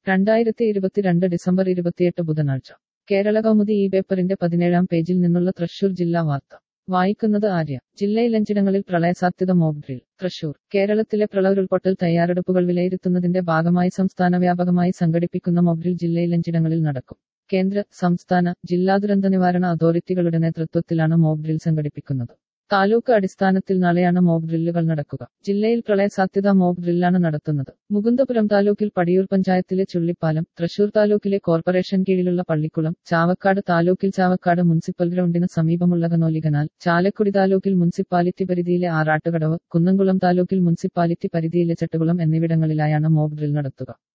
രണ്ടായിരത്തി ഇരുപത്തിരണ്ട് ഡിസംബർ ഇരുപത്തിയെട്ട് ബുധനാഴ്ച കേരള കൗമുദി ഈ പേപ്പറിന്റെ പതിനേഴാം പേജിൽ നിന്നുള്ള തൃശൂർ ജില്ലാ വാർത്ത വായിക്കുന്നത് ആര്യ ജില്ലയിലഞ്ചിടങ്ങളിൽ പ്രളയസാധ്യത മോക്ക് ഡ്രിൽ തൃശൂർ കേരളത്തിലെ പ്രളയുരുൾപൊട്ടൽ തയ്യാറെടുപ്പുകൾ വിലയിരുത്തുന്നതിന്റെ ഭാഗമായി സംസ്ഥാന വ്യാപകമായി സംഘടിപ്പിക്കുന്ന മോക്ക് ഡ്രിൽ ജില്ലയിലഞ്ചിടങ്ങളിൽ നടക്കും കേന്ദ്ര സംസ്ഥാന ജില്ലാ ദുരന്ത നിവാരണ അതോറിറ്റികളുടെ നേതൃത്വത്തിലാണ് മോക്ക് ഡ്രിൽ സംഘടിപ്പിക്കുന്നത് താലൂക്ക് അടിസ്ഥാനത്തിൽ നാളെയാണ് മോക്ക് ഡ്രില്ലുകൾ നടക്കുക ജില്ലയിൽ പ്രളയ സാധ്യതാ മോക്ക് ഡ്രില്ലാണ് നടത്തുന്നത് മുകുന്ദപുരം താലൂക്കിൽ പടിയൂർ പഞ്ചായത്തിലെ ചുള്ളിപ്പാലം തൃശൂർ താലൂക്കിലെ കോർപ്പറേഷൻ കീഴിലുള്ള പള്ളിക്കുളം ചാവക്കാട് താലൂക്കിൽ ചാവക്കാട് മുനിസിപ്പൽ ഗ്രൗണ്ടിന് സമീപമുള്ള കനോലികനാൽ ചാലക്കുടി താലൂക്കിൽ മുനിസിപ്പാലിറ്റി പരിധിയിലെ ആറാട്ടുകടവ് കുന്നംകുളം താലൂക്കിൽ മുനിസിപ്പാലിറ്റി പരിധിയിലെ ചട്ടുകുളം എന്നിവിടങ്ങളിലായാണ് മോക്ക് ഡ്രിൽ നടത്തുക